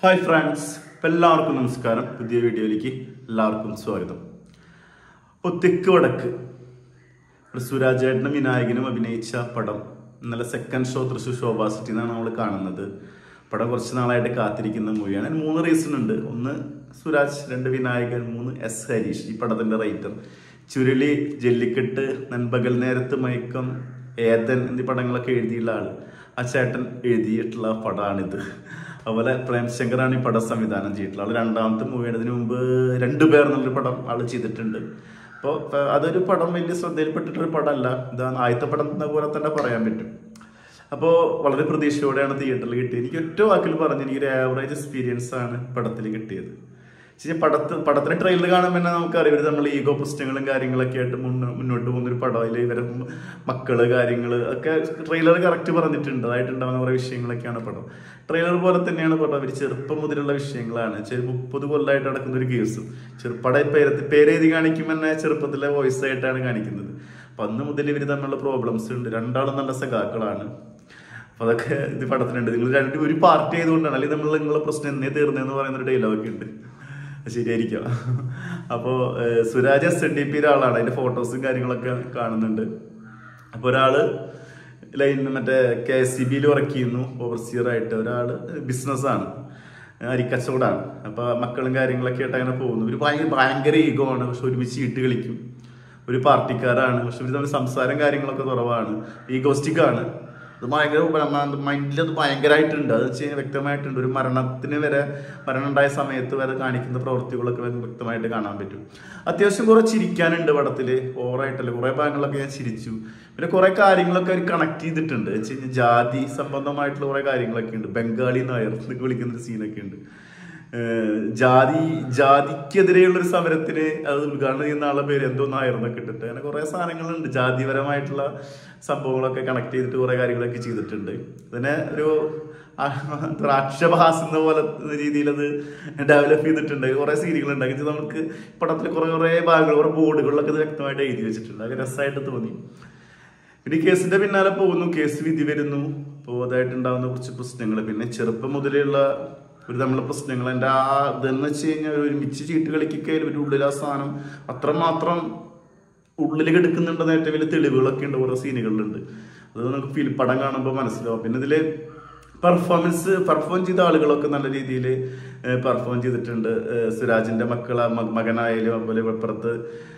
hi friends എല്ലാവർക്കും നമസ്കാരം പുതിയ വീഡിയോയിലേക്ക് എല്ലാവർക്കും സ്വാഗതം അപ്പോൾ തെക്ക് വടക്ക് ഒരു സുരാജേട്ടനും വിനായകനും അഭിനയിച്ച പടം ഇന്നലെ second show Thrissur Shobha city എന്നാണ് നമ്മൾ കാണുന്നത് പടം കുറച്ച് നാളായിട്ട് കാത്തിരിക്കുന്ന മൂവിയാണ് അതിന് മൂന്ന് റീസൺ ഉണ്ട് ഒന്ന് സുരാജ് രണ്ട് വിനായകൻ മൂന്ന് എസ് ഹരീഷ് ഈ പടത്തിന്റെ റൈറ്റർ ചുരുളി ജല്ലിക്കെട്ട് നൻപകൽ നേരത്ത് മയക്കം ഏതൻ എന്നീ പടങ്ങളൊക്കെ എഴുതിയുള്ള ആള് ആ ചേട്ടൻ എഴുതിയിട്ടുള്ള പടമാണിത് അതുപോലെ പ്രേംശങ്കറാണ് ഈ പടം സംവിധാനം ചെയ്തിട്ടുള്ളത് ആള് രണ്ടാമത്തെ മൂവിയാണ് ഇതിനു മുമ്പ് രണ്ടു പേർ എന്നുള്ളൊരു പടം ആള് ചെയ്തിട്ടുണ്ട് അപ്പോൾ അതൊരു പടം വലിയ ശ്രദ്ധയിൽപ്പെട്ടിട്ടൊരു പടമല്ല ഇതാണ് ആദ്യത്തെ പടം എന്ന പോലെ തന്നെ പറയാൻ പറ്റും അപ്പോൾ വളരെ പ്രതീക്ഷയോടെയാണ് തിയേറ്ററിൽ കിട്ടിയത് എനിക്ക് ഒറ്റ വാക്കിൽ പറഞ്ഞ് എനിക്കൊരു ആവറേജ് എക്സ്പീരിയൻസ് ആണ് പടത്തിൽ കിട്ടിയത് ശരി പടത്ത് പടത്തിലെ ട്രെയിലർ കാണുമ്പോൾ തന്നെ നമുക്കറിയാം ഇവർ നമ്മൾ ഈഗോ പ്രശ്നങ്ങളും കാര്യങ്ങളൊക്കെ ആയിട്ട് മുന്നോ- മുന്നോട്ട് പോകുന്നൊരു പടം ഇവരെ മക്കള് കാര്യങ്ങള് ഒക്കെ ട്രെയിലർ കറക്റ്റ് പറഞ്ഞിട്ടുണ്ട് അതായിട്ടുണ്ടാവുന്ന കുറേ വിഷയങ്ങളൊക്കെയാണ് പടം ട്രെയിലർ പോലെ തന്നെയാണ് പടം അവർ ചെറുപ്പം മുതലുള്ള വിഷയങ്ങളാണ് ചെറു മുപ്പത് കൊല്ലമായിട്ട് നടക്കുന്ന ഒരു കേസും ചെറുപ്പട പേര് പേരെഴുതി കാണിക്കുമ്പോൾ തന്നെ ചെറുപ്പത്തിലെ വോയിസ് ആയിട്ടാണ് കാണിക്കുന്നത് അപ്പൊ അന്ന് മുതൽ ഇവർ തമ്മിലുള്ള പ്രോബ്ലംസ് ഉണ്ട് രണ്ടാളും നല്ല സഖാക്കളാണ് അപ്പൊ അതൊക്കെ ഇത് പടത്തിലുണ്ട് നിങ്ങൾ രണ്ട് ഒരു പാർട്ടി ആയതുകൊണ്ടാണ് അല്ലെങ്കിൽ നമ്മൾ നിങ്ങളെ പ്രശ്നം എന്നേ തീർന്നെന്ന് പറയുന്ന ഒരു ഡയലോഗ് ഉണ്ട് അത് ശരിയായിരിക്കാം അപ്പോൾ സുരാജ് എസ് എൻ ഡി പിയുടെ ആളാണ് അതിന്റെ ഫോട്ടോസും കാര്യങ്ങളൊക്കെ കാണുന്നുണ്ട് അപ്പോൾ ഒരാള് ലൈൻ മറ്റേ കെ എസ് സി ബിയിൽ വർക്ക് ചെയ്യുന്നു ഓവർസിയർ ആയിട്ട് ഒരാള് ബിസിനസ്സാണ് അരിക്കച്ചവടാണ് അപ്പൊ മക്കളും കാര്യങ്ങളൊക്കെ ആയിട്ട് അങ്ങനെ പോകുന്നു ഒരു ഭയങ്കര ഭയങ്കര ഈഗോ ആണ് പക്ഷെ ഒരുമിച്ച് ഇട്ട് കളിക്കും ഒരു പാർട്ടിക്കാരാണ് പക്ഷെ ഇവർ തമ്മിൽ സംസാരം കാര്യങ്ങളൊക്കെ കുറവാണ് ഈഗോസ്റ്റിക് ആണ് അത് ഭയങ്കര മൈൻഡിൽ അത് ഭയങ്കരമായിട്ടുണ്ട് അത് വെച്ച് കഴിഞ്ഞാൽ വ്യക്തമായിട്ടുണ്ട് ഒരു മരണത്തിന് വരെ മരണം ഉണ്ടായ സമയത്ത് വരെ കാണിക്കുന്ന പ്രവൃത്തികളൊക്കെ വ്യക്തമായിട്ട് കാണാൻ പറ്റും അത്യാവശ്യം കുറെ ചിരിക്കാനുണ്ട് പടത്തില് ഓവറായിട്ടല്ല കുറെ ഭാഗങ്ങളൊക്കെ ഞാൻ ചിരിച്ചു പിന്നെ കുറെ കാര്യങ്ങളൊക്കെ അവർ കണക്ട് ചെയ്തിട്ടുണ്ട് വെച്ച് കഴിഞ്ഞാൽ ജാതി സംബന്ധമായിട്ടുള്ള കുറെ കാര്യങ്ങളൊക്കെ ഉണ്ട് ബംഗാളി നായർ എന്നൊക്കെ വിളിക്കുന്ന ഒരു സീനൊക്കെ ഉണ്ട് ഏഹ് ജാതി ജാതിക്കെതിരെയുള്ള ഒരു സമരത്തിന് അത് ഉദ്ഘാടനം ചെയ്യുന്ന ആളുടെ പേര് എന്തോ നായർന്നൊക്കെ ഇട്ടിട്ട് അങ്ങനെ കുറെ സാധനങ്ങളുണ്ട് ജാതിപരമായിട്ടുള്ള സംഭവങ്ങളൊക്കെ കണക്ട് ചെയ്തിട്ട് കുറെ കാര്യങ്ങളൊക്കെ ചെയ്തിട്ടുണ്ട് ഇതിനെ ഒരു അക്ഷരഭാസുന്ന പോലെ രീതിയിൽ അത് ഡെവലപ്പ് ചെയ്തിട്ടുണ്ട് കുറെ സീനുകളുണ്ട് അങ്ങനെ നമുക്ക് പടത്തിൽ കുറെ കുറെ ഭാഗങ്ങൾ കുറെ ബോർഡുകളിലൊക്കെ ഇത് വ്യക്തമായിട്ട് എഴുതി വെച്ചിട്ടുണ്ട് അത് രസമായിട്ട് തോന്നി പിന്നെ ഈ കേസിന്റെ പിന്നാലെ പോകുന്നു കേസ് വിധി വരുന്നു അപ്പോൾ അതായിട്ടുണ്ടാകുന്ന കുറച്ച് പ്രശ്നങ്ങൾ പിന്നെ ചെറുപ്പം മുതലുള്ള ഒരു തമ്മിലുള്ള പ്രശ്നങ്ങൾ എൻ്റെ ആ ഇതെന്ന് വെച്ച് കഴിഞ്ഞാൽ ഒരുമിച്ച് ചീട്ട് കളിക്കൊക്കെ ഒരു ഉള്ളിൽ ആ സാധനം അത്രമാത്രം ഉള്ളിൽ കിടക്കുന്നുണ്ടെന്ന് ഏറ്റവും വലിയ തെളിവുകളൊക്കെ ഉണ്ട് ഓരോ സീനുകളിലുണ്ട് അത് നമുക്ക് ഫീൽ പടം കാണുമ്പോൾ മനസ്സിലാവും പിന്നെ ഇതില് പെർഫോമൻസ് പെർഫോം ചെയ്ത ആളുകളൊക്കെ നല്ല രീതിയിൽ പെർഫോം ചെയ്തിട്ടുണ്ട് ഏഹ് സുരാജിന്റെ മക്കള മകനായാലും അതുപോലെ ഇപ്പുറത്ത്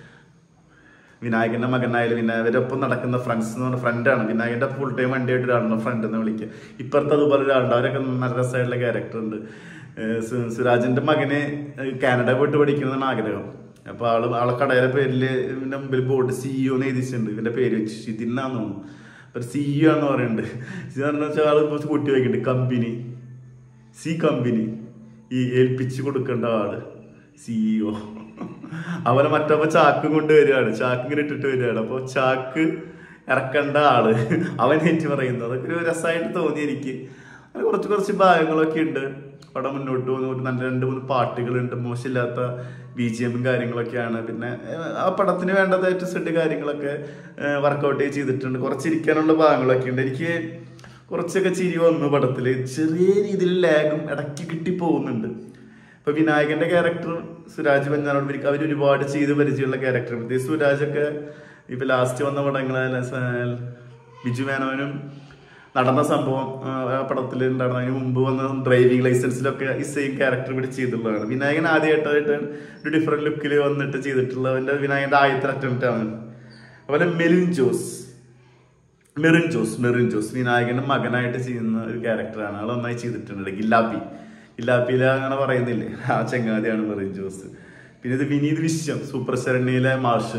വിനായകന്റെ മകനായാലും വിനായകന്റെ ഒപ്പം നടക്കുന്ന ഫ്രണ്ട്സ് എന്ന് പറഞ്ഞ ഫ്രണ്ടാണ് വിനായകന്റെ ഫുൾ ടൈം വണ്ടിയായിട്ട് ഒരാളുണ്ട് ഫ്രണ്ട് എന്ന് വിളിക്കുക ഇപ്പുറത്ത് അതുപോലെ ഒരാളുണ്ട് അവരൊക്കെ നല്ല രസമായിട്ടുള്ള ക്യാരക്ടർ ഉണ്ട് ഏഹ് സു- സുരാജിന്റെ മകന് കാനഡ പോയിട്ട് പഠിക്കുന്നതാണ് ആഗ്രഹം അപ്പൊ ആള് ആളെ കടയുടെ പേരില് ഇവന്റെ മുമ്പിൽ ബോർഡ് സിഇഒ എന്ന് എഴുതിച്ചിട്ടുണ്ട് ഇവന്റെ പേര് വെച്ച് ഷിതിന്നാന്ന് തോന്നുന്നു അപ്പൊ സിഇഒ എന്ന് പറയുന്നുണ്ട് ഇത് പറഞ്ഞ വെച്ചാൽ ആള് ഇപ്പൊ കൂട്ടി വയ്ക്കുന്നുണ്ട് കമ്പനി സി കമ്പനി ഈ ഏൽപ്പിച്ചു കൊടുക്കേണ്ട ആള് സിഇഒ അവനെ മറ്റപ്പോ ചാക്കും കൊണ്ട് വരികയാണ് ചാക്ക് ഇങ്ങനെ ഇട്ടിട്ട് വരികയാണ് അപ്പൊ ചാക്ക് ഇറക്കേണ്ട ആള് അവൻ ഏറ്റു പറയുന്നു അതൊക്കെ ഒരു രസമായിട്ട് തോന്നി എനിക്ക് അങ്ങനെ കുറച്ച് കുറച്ച് ഭാഗങ്ങളൊക്കെ ഉണ്ട് പടം മുന്നോട്ട് പോകുന്ന ഒരു നല്ല രണ്ട് മൂന്ന് പാട്ടുകളുണ്ട് മോശമില്ലാത്ത ബി ജി എമ്മും കാര്യങ്ങളൊക്കെയാണ് പിന്നെ ഏഹ്, ആ പടത്തിന് വേണ്ടതായിട്ട് സെറ്റ് കാര്യങ്ങളൊക്കെ വർക്കൗട്ട് ചെയ്തിട്ടുണ്ട് കുറച്ചിരിക്കാനുള്ള ഭാഗങ്ങളൊക്കെ ഉണ്ട് എനിക്ക് കുറച്ചൊക്കെ ചിരി വന്നു പടത്തില് ചെറിയ രീതിയിൽ ലാഗും ഇടയ്ക്ക് കിട്ടി പോകുന്നുണ്ട് ഇപ്പൊ വിനായകന്റെ ക്യാരക്ടർ സുരാജ് പഞ്ഞാനോട് ഇവർക്ക് അവർ ഒരുപാട് ചെയ്ത് പരിചയമുള്ള ക്യാരക്ടർ പ്രത്യേകിച്ച് സുരാജൊക്കെ ഇപ്പൊ ലാസ്റ്റ് വന്ന പടങ്ങളെ ബിജു മേനോനും നടന്ന സംഭവം ആ, ആ പടത്തിൽ ഉണ്ടായിരുന്ന അതിന് മുമ്പ് വന്ന ഡ്രൈവിംഗ് ലൈസൻസിലൊക്കെ ഈ സെയിം ക്യാരക്ടർ ഇവിടെ ചെയ്തിട്ടുള്ളതാണ് വിനായകൻ ആദ്യമായിട്ടായിട്ട് ഒരു ഡിഫറെന്റ് ലുക്കിൽ വന്നിട്ട് ചെയ്തിട്ടുള്ളതിന്റെ വിനായകന്റെ ആദ്യത്തെ അറ്റംപ്റ്റ് ആണ് അതുപോലെ മെലിൻ ജോസ് മെറിൻ ജോസ് മെറിൻ ജോസ് വിനായകന്റെ മകനായിട്ട് ചെയ്യുന്ന ഒരു ക്യാരക്ടറാണ് ആൾ നന്നായി ചെയ്തിട്ടുണ്ട് ഗില്ലാപ്പി ഗില്ലാപ്പിയിൽ അങ്ങനെ പറയുന്നില്ലേ ആ ചങ്ങാതിയാണ് മെറിൻ ജോസ് പിന്നെ ഇത് വിനീത് വിശ്വം സൂപ്പർ ശരണ്യയിലെ മാർഷ്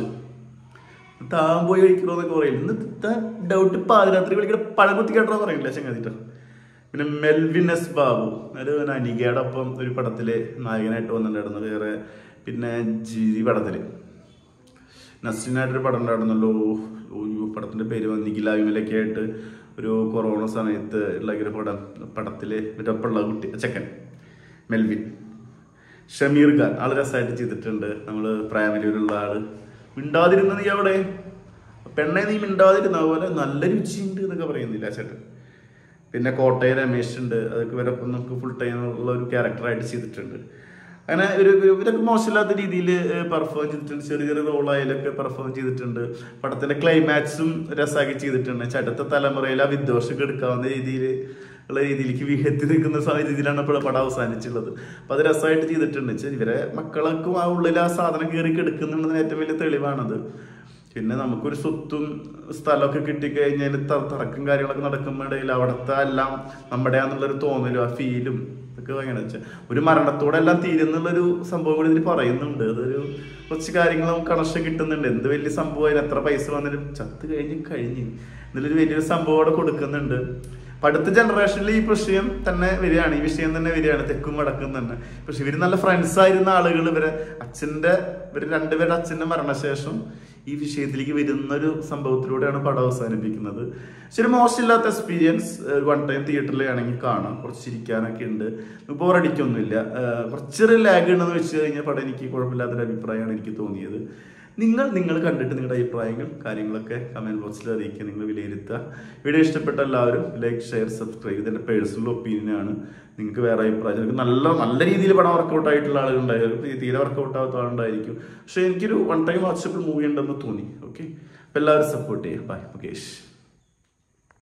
താൻ പോയി കഴിക്കണോന്നൊക്കെ പറയില്ല ഇന്ന് ഡൗട്ട് പാതിരാത്രി വിളിക്കുന്ന പഴം കുത്തി കേട്ടോ പറയില്ല ചങ്ങാതിട്ടോ പിന്നെ മെൽവിൻ എസ് ബാബു ഒരു അനികയുടെ ഒപ്പം ഒരു പടത്തില് നായകനായിട്ട് വന്നിട്ടുണ്ടായിരുന്നു വേറെ പിന്നെ ജി ഈ പടത്തില് നസ്റ്റിനായിട്ടൊരു പടം ഉണ്ടായിരുന്നല്ലോ ഒരു പടത്തിന്റെ പേര് വന്നു നിഖിലാവിമലൊക്കെ ആയിട്ട് ഒരു കൊറോണ സമയത്ത് ഉള്ള ഒരു പടം പടത്തില് ഇവരൊപ്പമുള്ള കുട്ടി ചെക്കൻ മെൽവിൻ ഷമീർ ഖാൻ ആള് രസമായിട്ട് ചെയ്തിട്ടുണ്ട് നമ്മള് പ്രൈമരിയിലുള്ള ആള് മിണ്ടാതിരുന്ന നീ അവിടെ പെണ്ണെ നീ മിണ്ടാതിരുന്ന പോലെ നല്ല രുചിയുണ്ട് എന്നൊക്കെ പറയുന്നില്ല ആ ചേട്ടൻ പിന്നെ കോട്ടയം രമേശ് ഉണ്ട് അതൊക്കെ ഇവരൊപ്പം നമുക്ക് ഫുൾ ടൈം ഉള്ള ഒരു ക്യാരക്ടറായിട്ട് ചെയ്തിട്ടുണ്ട് അങ്ങനെ ഒരു ഇവരൊക്കെ മോശമില്ലാത്ത രീതിയിൽ പെർഫോം ചെയ്തിട്ടുണ്ട് ചെറിയ ചെറിയ റോളായാലൊക്കെ പെർഫോം ചെയ്തിട്ടുണ്ട് പടത്തിന്റെ ക്ലൈമാക്സും രസമാക്കി ചെയ്തിട്ടുണ്ട് പക്ഷെ അടുത്ത തലമുറയിൽ ആ വിദ്വേഷമൊക്കെ എടുക്കാവുന്ന രീതിയിൽ ഉള്ള രീതിയിലേക്ക് വിഹത്തി നിൽക്കുന്ന സ- രീതിയിലാണ് ഇപ്പോൾ പടം അവസാനിച്ചുള്ളത് അപ്പൊ അത് രസമായിട്ട് ചെയ്തിട്ടുണ്ട് വെച്ചാൽ ഇവരെ മക്കൾക്കും ആ ഉള്ളിൽ ആ സാധനം കയറി കിടക്കുന്നുണ്ടെന്ന് ഏറ്റവും വലിയ തെളിവാണത് പിന്നെ നമുക്കൊരു സ്വത്തും സ്ഥലമൊക്കെ കിട്ടിക്കഴിഞ്ഞാൽ തർക്കം കാര്യങ്ങളൊക്കെ നടക്കുമ്പോഴേയിൽ അവിടുത്തെ എല്ലാം നമ്മുടെയാന്നുള്ളൊരു തോന്നലും ആ ഫീലും ഒക്കെ ഭയങ്കര വെച്ചാൽ ഒരു മരണത്തോടെ എല്ലാം തീരുന്നുള്ളൊരു സംഭവം കൂടി ഇതിൽ പറയുന്നുണ്ട് അതൊരു കുറച്ച് കാര്യങ്ങൾ നമുക്ക് കണക്ഷൻ കിട്ടുന്നുണ്ട് എന്ത് വലിയ സംഭവം അതിന് എത്ര പൈസ വന്നാലും ചത്ത് കഴിഞ്ഞ് കഴിഞ്ഞ് ഇതിലൊരു വലിയൊരു സംഭവം അവിടെ കൊടുക്കുന്നുണ്ട് അപ്പൊ അടുത്ത ജനറേഷനിൽ ഈ വിഷയം തന്നെ വരികയാണ് ഈ വിഷയം തന്നെ വരികയാണ് തെക്കും വടക്കും തന്നെ പക്ഷെ ഇവര് നല്ല ഫ്രണ്ട്സ് ആയിരുന്ന ആളുകൾ ഇവരെ അച്ഛന്റെ ഇവര് രണ്ടുപേരുടെ അച്ഛന്റെ മരണശേഷം ഈ വിഷയത്തിലേക്ക് വരുന്ന ഒരു സംഭവത്തിലൂടെയാണ് പടം അവസാനിപ്പിക്കുന്നത് ശരി മോശമില്ലാത്ത എക്സ്പീരിയൻസ് വൺ ടൈം തിയേറ്ററിൽ ആണെങ്കിൽ കാണാം കുറച്ച് ചിരിക്കാനൊക്കെ ഉണ്ട് ബോറടിക്കൊന്നുമില്ല ഏഹ് കുറച്ചൊരു ലാഗ് ഉണ്ടെന്ന് വെച്ച് കഴിഞ്ഞാൽ പടം എനിക്ക് കുഴപ്പമില്ലാത്തൊരു അഭിപ്രായമാണ് എനിക്ക് തോന്നിയത് നിങ്ങൾ നിങ്ങൾ കണ്ടിട്ട് നിങ്ങളുടെ അഭിപ്രായങ്ങൾ കാര്യങ്ങളൊക്കെ കമന്റ് ബോക്സിൽ അറിയിക്കുക നിങ്ങൾ വിലയിരുത്തുക വീഡിയോ ഇഷ്ടപ്പെട്ട എല്ലാവരും ലൈക്ക് ഷെയർ സബ്സ്ക്രൈബ് ഇതെന്റെ പേഴ്സണൽ ഒപ്പീനിയൻ ആണ് നിങ്ങൾക്ക് വേറെ അഭിപ്രായം നിങ്ങൾക്ക് നല്ല നല്ല രീതിയിൽ പടം വർക്കൗട്ട് ആയിട്ടുള്ള ആളുകളുണ്ടായിരിക്കും ഈ തീരെ വർക്കൗട്ട് ആവാത്ത ആളുണ്ടായിരിക്കും പക്ഷെ എനിക്കൊരു വൺ ടൈം വാട്സപ്പിൽ മൂവി ഉണ്ടെന്ന് തോന്നി ഓക്കെ അപ്പോൾ എല്ലാവരും സപ്പോർട്ട് ചെയ്യാം ബൈ മുകേഷ്